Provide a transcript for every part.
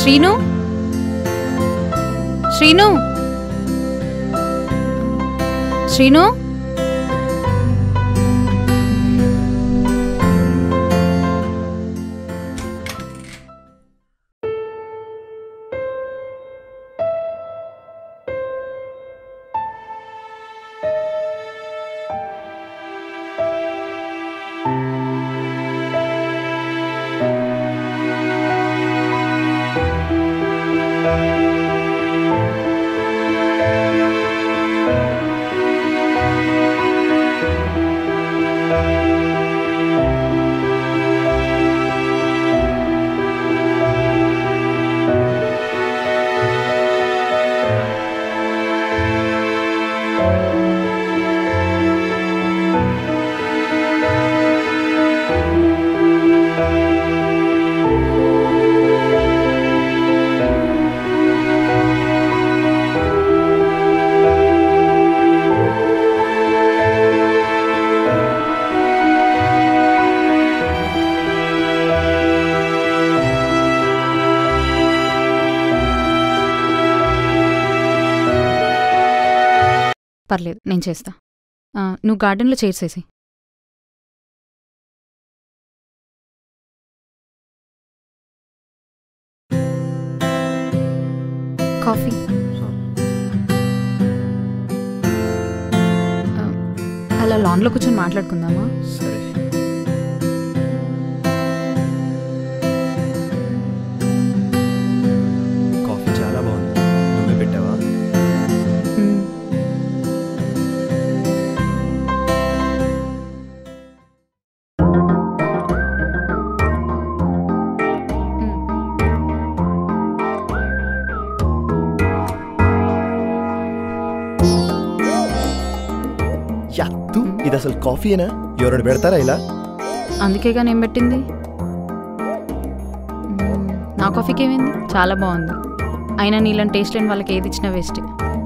శ్రీను శ్రీను శ్రీను పర్లేదు నేను చేస్తా ఆ, నువ్వు గార్డెన్లో చేసేసి కాఫీ ఆ, అలా లాన్లో కూర్చొని మాట్లాడుకుందామా సరే కాఫీ చాలా బాగుంది నువ్వే పెట్టావా మ్మ్. మ్మ్. యా తూ ఇది అసలు కాఫీనా ఎవరైనా పెడతారా ఇలా అందుకేగా నేను పెట్టింది మ్మ్. నా కాఫీకి ఏమైంది చాలా బాగుంది అయినా నీళ్ళని టేస్ట్ లేని వాళ్ళకి ఏది ఇచ్చినా వేస్ట్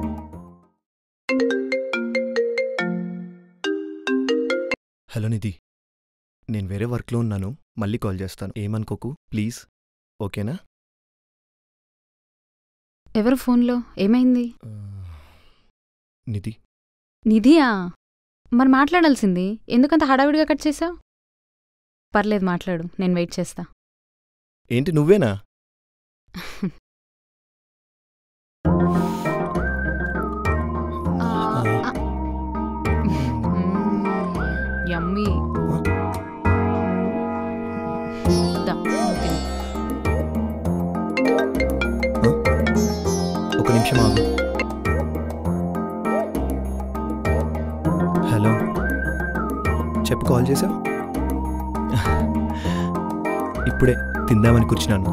హలో నిధి నేను వేరే వర్క్లో ఉన్నాను మళ్ళీ కాల్ చేస్తాను ఏమనుకోకు ప్లీజ్ ఓకేనా ఎవరు ఫోన్లో ఏమైంది ఆ, నిధి నిధియా మరి మాట్లాడాల్సింది ఎందుకంత హడావిడిగా కట్ చేసావు పర్లేదు మాట్లాడు నేను వెయిట్ చేస్తా ఏంటి నువ్వేనా ఆ, ఆ. మ్మ్. యమ్మీ దా, నువ్వు తిను. ఒక నిమిషం ఆగు హలో చెప్పు కాల్ చేసావు ఇప్పుడే తిందామని కూర్చున్నాను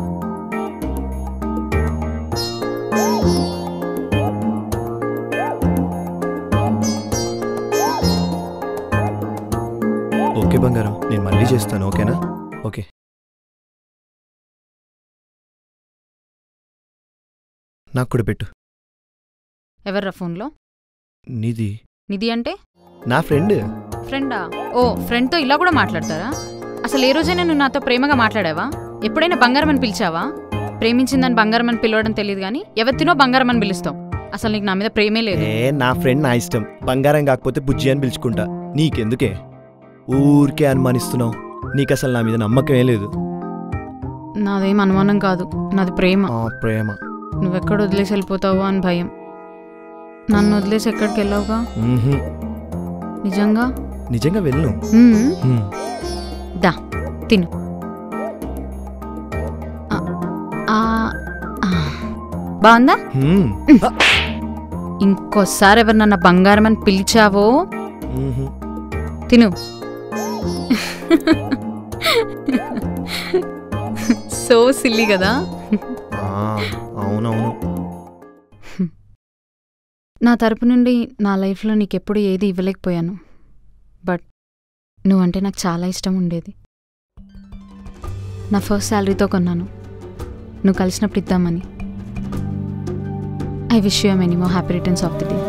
ఓకే బంగారం నేను మళ్ళీ చేస్తాను ఓకేనా ఓకే నాకు కూడా పెట్టు ఎవర్రా ఫోన్లో నిధి నిధి అంటే నా ఫ్రెండ్ ఫ్రెండా ఓ ఫ్రెండ్తో ఇలా కూడా మాట్లాడతారా అసలు ఏ రోజైనా నువ్వు నాతో ప్రేమగా మాట్లాడావా ఎప్పుడైనా బంగారం అని పిలిచావా ప్రేమించిందని బంగారం అని పిలవడం తెలియదు కానీ ఎవరినో బంగారం అని పిలుస్తావు అసలు నీకు నా మీద ప్రేమే లేదు ఏ నా ఫ్రెండ్ నా ఇష్టం బంగారం కాకపోతే బుజ్జి అని పిలుచుకుంటా నీకెందుకే ఊరికే అనుమానిస్తున్నావు నీకు అసలు నా మీద నమ్మకమే లేదు నాదేం అనుమానం కాదు నాది ప్రేమ ఆ ప్రేమ నువ్వెక్కడ వదిలేసి వెళ్ళిపోతావో అని భయం నన్ను వదిలేసి ఎక్కడికి వెళ్ళావుగా మ్మ్హ్మ్. నిజంగా నిజంగా వెళ్ళు మ్మ్. మ్మ్. దా తిను ఆ, ఆ, ఆ. బాగుందా మ్మ్. ఇంకోసారి ఎవరు నన్న బంగారం అని పిలిచావో మ్మ్హ్మ్. తిను సో సిల్లి కదా ఆ, అవునవును నా తరపు నుండి నా లైఫ్లో నీకెప్పుడు ఏది ఇవ్వలేకపోయాను బట్ నువ్వంటే నాకు చాలా ఇష్టం ఉండేది నా ఫస్ట్ శాలరీతో కొన్నాను నువ్వు కలిసినప్పుడు ఇద్దామని I wish you many more happy returns of the day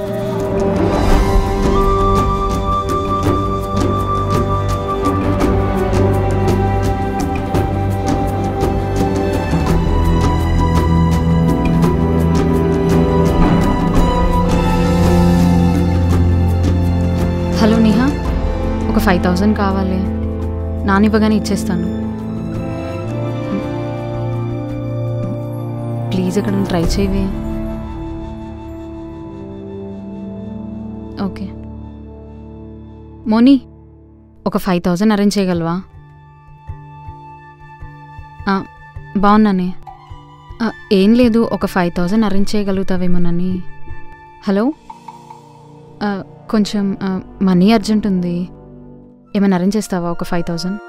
ఒక ఫైవ్ థౌజండ్ కావాలి నానివ్వగానే ఇచ్చేస్తాను ప్లీజ్ ఇక్కడ ట్రై చేయవే ఓకే మోనీ ఒక ఫైవ్ థౌజండ్ అరేంజ్ చేయగలవా ఆ, బాగున్నానే ఆ, ఏం లేదు ఒక ఫైవ్ థౌజండ్ అరేంజ్ చేయగలుగుతావేమోనని హలో ఆ, కొంచెం ఆ, మనీ అర్జెంట్ ఉంది ఏమైనా అరేంజ్ చేస్తావా ఒక ఫైవ్ థౌజండ్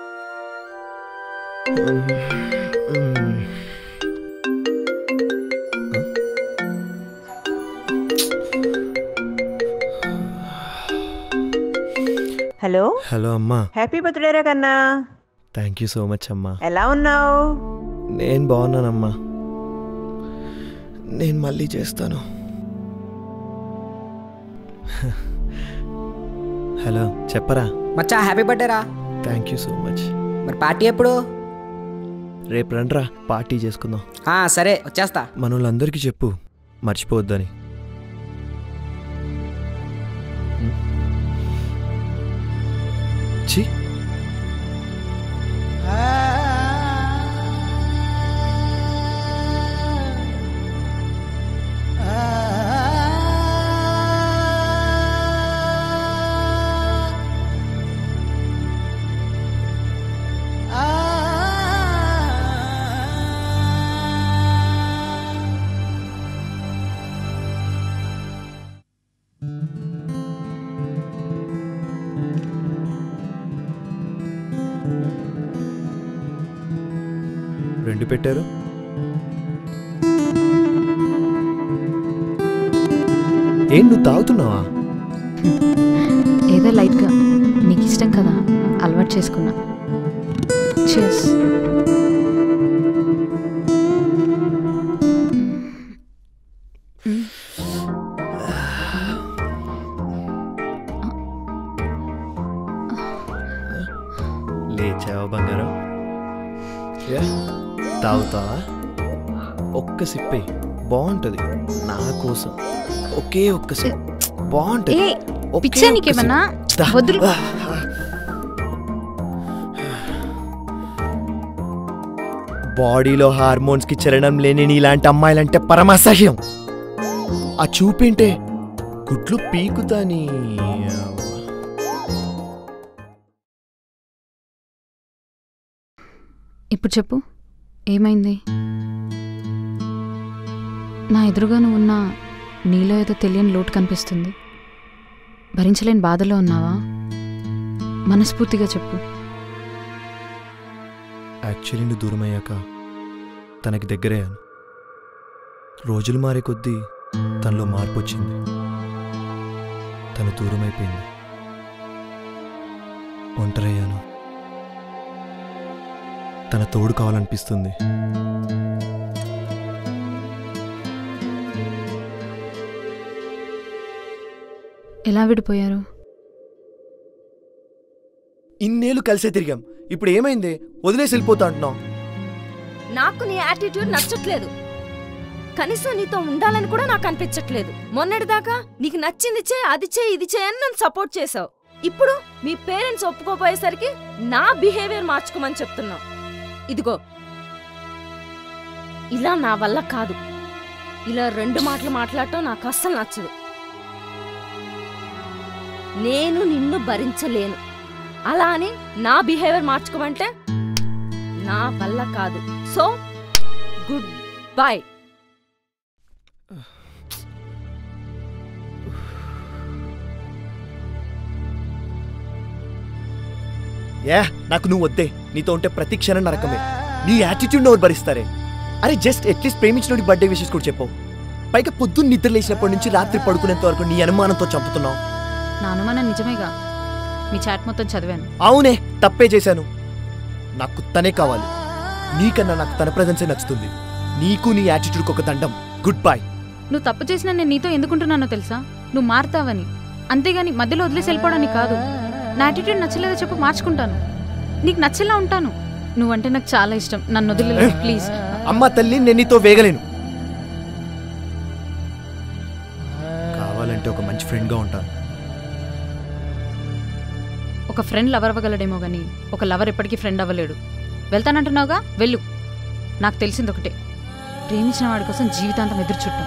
హలో హలో అమ్మా హ్యాపీ బర్త్డే రా కన్నా థ్యాంక్ యూ సో మచ్ అమ్మా ఎలా ఉన్నావు నేను బాగున్నానమ్మా నేను మళ్ళీ చేస్తాను హలో చెప్పరా మచ్చా హ్యాపీ బర్త్డే రా థ్యాంక్ యూ సో మచ్ మరి పార్టీ ఎప్పుడు రేపు రండ్రా పార్టీ చేసుకుందాం ఆ, సరే వచ్చేస్తా మన వాళ్ళందరికీ చెప్పు మర్చిపోవద్దని ఉం? ఛీ రెండు పెట్టారు ఏం నువ్వు తాగుతున్నావా ఏదో లైట్గా నీకు ఇష్టం కదా అలవాటు చేసుకున్నా చేస్ లేచావా బంగారం ఏ? తాగుతావా ఒక్క సిప్పే బాగుంటది నా కోసం ఒకే ఒక్క సిప్ బాగుంటది ఏ ఒకే పిచ్చా ఒక్క నీకేమన్నా సిప్. దా. వదులు బాడీలో హార్మోన్స్ కి చలనం లేని నీలాంటి అమ్మాయిలంటే పరమసహ్యం ఆ చూపేంటే గుడ్లు పీకుతాని ఇప్పుడు చెప్పు ఏమైంది నా ఎదురుగా నువ్వు ఉన్న నీలో ఏదో తెలియని లోటు కనిపిస్తుంది భరించలేని బాధలో ఉన్నావా మనస్ఫూర్తిగా చెప్పు యాక్చువల్లీ నువ్వు దూరం అయ్యాక తనకి దగ్గరయ్యాను రోజులు మారే కొద్దీ తనలో మార్పు వచ్చింది తను దూరం అయిపోయింది ఒంటరయ్యాను తన తోడు కావాలనిపిస్తుంది ఎలా విడిపోయారు ఇన్నేళ్ళు కలిసే తిరిగాం ఇప్పుడు ఏమైంది వదిలేసి వెళ్ళిపోతా అంటున్నావు నాకు నీ యాటిట్యూడ్ నచ్చట్లేదు కనీసం నీతో ఉండాలని కూడా నాకు అనిపించట్లేదు మొన్నటిదాకా నీకు నచ్చింది చే అది చే ఇది చే అని నన్ను సపోర్ట్ చేసావు ఇప్పుడు మీ పేరెంట్స్ ఒప్పుకోపోయేసరికి నా బిహేవియర్ మార్చుకోమని చెప్తున్నావు ఇదిగో ఇలా నా వల్ల కాదు ఇలా రెండు మాటలు మాట్లాడటం నాకు అస్సలు నచ్చదు నేను నిన్ను భరించలేను అలా అని నా బిహేవియర్ మార్చుకోమంటే నా వల్ల కాదు సో గుడ్ బై ఏ నాకు నువ్వు వద్దే నీతో ఉంటే ప్రతి క్షణం నరకమే నీ యాటిట్యూడ్ ఎవరు భరిస్తారే అరే జస్ట్ అట్లీస్ట్ ప్రేమించిన బర్త్డే విషెస్ కూడా చెప్పు పైగా పొద్దున్న నిద్ర లేచినప్పటి నుంచి రాత్రి పడుకునేంత వరకు నీ అనుమానంతో చంపుతున్నావు నా అనుమానం నిజమేగా మీ చాట్ మొత్తం చదివాను అవునే తప్పే చేశాను నాకు తనే కావాలి నీకన్నా నాకు తన ప్రజెన్సే నచ్చుతుంది నీకు నీ యాటిట్యూడ్కి ఒక దండం గుడ్ బై నువ్వు తప్పు చేసినా నేను నీతో ఎందుకుంటున్నానో తెలుసా నువ్వు మారుతావని అంతేగాని మధ్యలో వదిలేసి వెళ్ళిపోవడానికి కాదు నా యాటిట్యూడ్ నచ్చలేదో చెప్పు మార్చుకుంటాను నీకు నచ్చేలా ఉంటాను నువ్వంటే నాకు చాలా ఇష్టం నన్ను వదిలేదు ప్లీజ్ అమ్మ తల్లి నేను నీతో వేగలేను కావాలంటే ఒక మంచి ఫ్రెండ్గా ఉంటాను ఒక ఒక ఫ్రెండ్ లవర్ అవ్వగలడేమో కానీ ఒక లవర్ ఎప్పటికీ ఫ్రెండ్ అవ్వలేడు వెళ్తానంటున్నావుగా వెళ్ళు నాకు తెలిసింది ఒకటే ప్రేమించిన వాడి కోసం జీవితాంతం ఎదురు చుట్టాం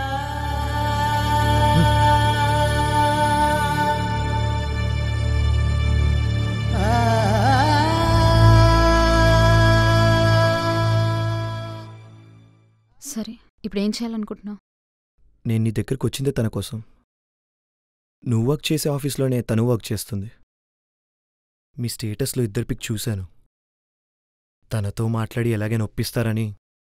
సరే ఇప్పుడు ఏం చేయాలనుకుంటున్నావు నేను నీ దగ్గరికి వచ్చిందే తన కోసం నువ్వు వర్క్ చేసే ఆఫీస్లోనే తను వర్క్ చేస్తుంది మీ స్టేటస్లో ఇద్దరు పిక్ చూశాను తనతో మాట్లాడి ఎలాగైనా ఒప్పిస్తారని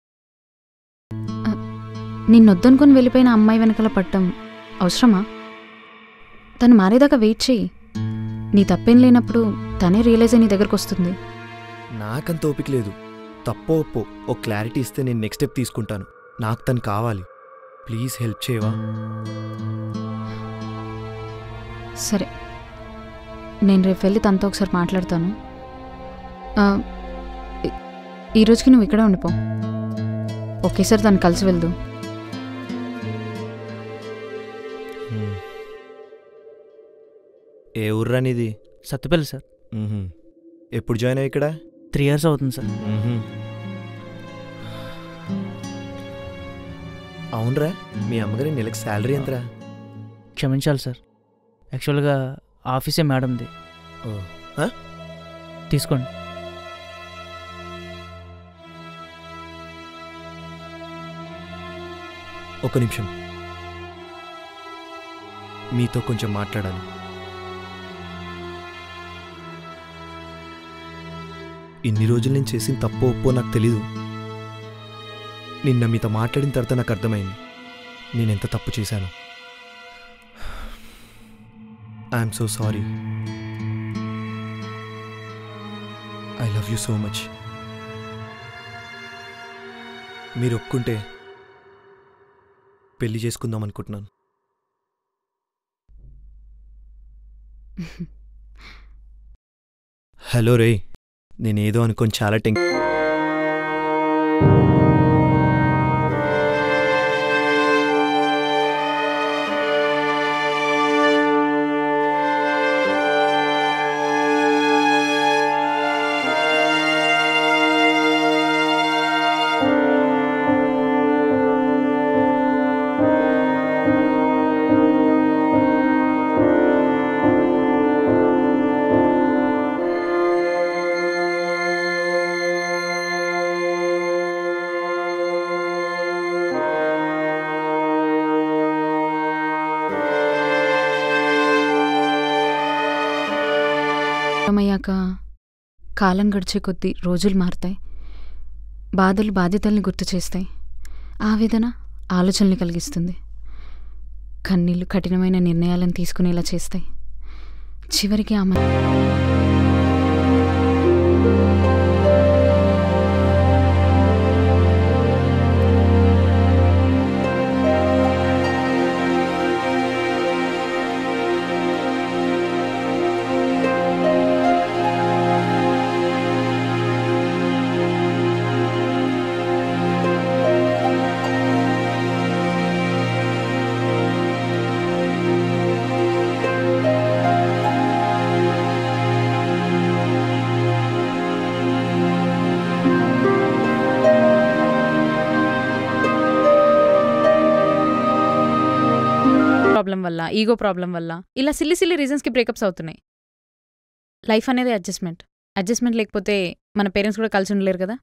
నిన్నొద్దనుకొని వెళ్ళిపోయిన అమ్మాయి వెనకాల పట్టం అవసరమా తను మారేదాకా వెయిట్ చేయి నీ తప్పేం లేనప్పుడు తనే రియలైజ్ అయ్యి నీ దగ్గరకు వస్తుంది నాకంత ఓపిక లేదు తప్పో ఒప్పో ఓ క్లారిటీ ఇస్తే నేను నెక్స్ట్ స్టెప్ తీసుకుంటాను నాకు తను కావాలి ప్లీజ్ హెల్ప్ చేయవా సరే నేను రేపు వెళ్ళి తనతో ఒకసారి మాట్లాడతాను ఆ, ఈ- ఈ రోజుకి నువ్వు ఇక్కడే ఉండిపో ఒకేసారి తను కలిసి వెళ్దు హ్మ్. ఏ ఊర్రా నీది సత్తుపల్లి సార్ మ్హూ. ఎప్పుడు జాయిన్ అయ్యి ఇక్కడ త్రీ ఇయర్స్ అవుతుంది సార్ మ్హూ. అవునరా మీ అమ్మగారి నెలకు శాలరీ ఎంతరా క్షమించాలి సార్ యాక్చువల్గా ఆఫీసే మేడంది ఓ. ఆ? తీసుకోండి ఒక నిమిషం మీతో కొంచెం మాట్లాడాలి ఇన్ని రోజులు నేను చేసిన తప్పో ఒప్పో నాకు తెలీదు నిన్న మీతో మాట్లాడిన తర్వాత నాకు అర్థమైంది నేను ఎంత తప్పు చేశాను I'm so sorry I love you so much మీరు ఒప్పుకుంటే పెళ్లి చేసుకుందాం అనుకుంటున్నాను హలో రే నేనేదో అనుకొని చాలా టెన్ అయ్యాక కాలం గడిచే కొద్దీ రోజులు మారుతాయి బాధలు బాధ్యతల్ని గుర్తు చేస్తాయి ఆవేదన ఆలోచనల్ని కలిగిస్తుంది కన్నీళ్లు కఠినమైన నిర్ణయాలను తీసుకునేలా చేస్తాయి చివరికి ఆమె ప్రాబ్లం వల్ల ఈగో ప్రాబ్లం వల్ల ఇలా సిల్లి సిల్లి రీజన్స్కి బ్రేకప్స్ అవుతున్నాయి లైఫ్ అనేది అడ్జస్ట్మెంట్ అడ్జస్ట్మెంట్ లేకపోతే మన పేరెంట్స్ కూడా కలిసి ఉండలేరు కదా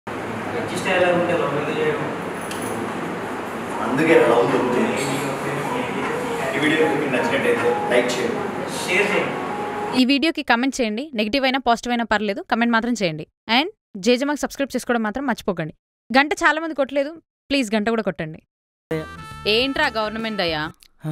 అందుకే లవ్ దొరుకుతుంది ఈ వీడియో మీకు నచ్చినట్టయితే లైక్ చేయండి షేర్ చేయండి ఈ వీడియోకి కమెంట్ చేయండి నెగిటివ్ అయినా పాజిటివ్ అయినా పర్లేదు కమెంట్ మాత్రం చేయండి అండ్ జేజమాకి సబ్స్క్రైబ్ చేసుకోవడం మాత్రం మర్చిపోకండి గంట చాలా మంది కొట్టలేదు ప్లీజ్ గంట కూడా కొట్టండి ఏంట్రా గవర్నమెంట్ అయ్యా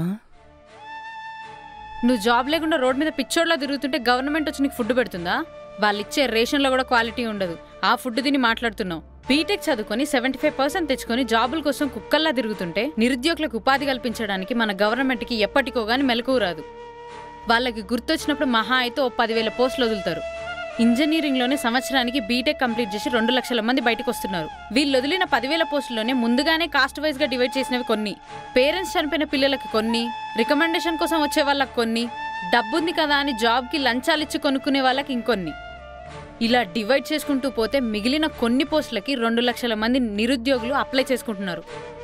నువ్వు జాబ్ లేకుండా రోడ్ మీద పిచ్చోడ్లా తిరుగుతుంటే గవర్నమెంట్ వచ్చి నీకు ఫుడ్ పెడుతుందా వాళ్ళు ఇచ్చే రేషన్లో కూడా క్వాలిటీ ఉండదు ఆ ఫుడ్ తిని మాట్లాడుతున్నావు బీటెక్ చదువుకొని సెవెంటీ ఫైవ్ పర్సెంట్ తెచ్చుకొని జాబుల కోసం కుక్కల్లా తిరుగుతుంటే నిరుద్యోగులకు ఉపాధి కల్పించడానికి మన గవర్నమెంట్కి ఎప్పటికో గాని మెలకువ రాదు వాళ్ళకి గుర్తొచ్చినప్పుడు మహా అయితే ఓ పదివేల పోస్టులు వదులుతారు ఇంజనీరింగ్లోనే సంవత్సరానికి బీటెక్ కంప్లీట్ చేసి రెండు లక్షల మంది బయటకు వస్తున్నారు వీళ్ళు వదిలిన పదివేల పోస్టుల్లోనే ముందుగానే కాస్ట్ వైజ్గా డివైడ్ చేసినవి కొన్ని పేరెంట్స్ చనిపోయిన పిల్లలకి కొన్ని రికమెండేషన్ కోసం వచ్చే వాళ్ళకి కొన్ని డబ్బుంది కదా అని జాబ్కి లంచాలిచ్చి కొనుక్కునే వాళ్ళకి ఇంకొన్ని ఇలా డివైడ్ చేసుకుంటూ పోతే మిగిలిన కొన్ని పోస్టులకి రెండు లక్షల మంది నిరుద్యోగులు అప్లై చేసుకుంటున్నారు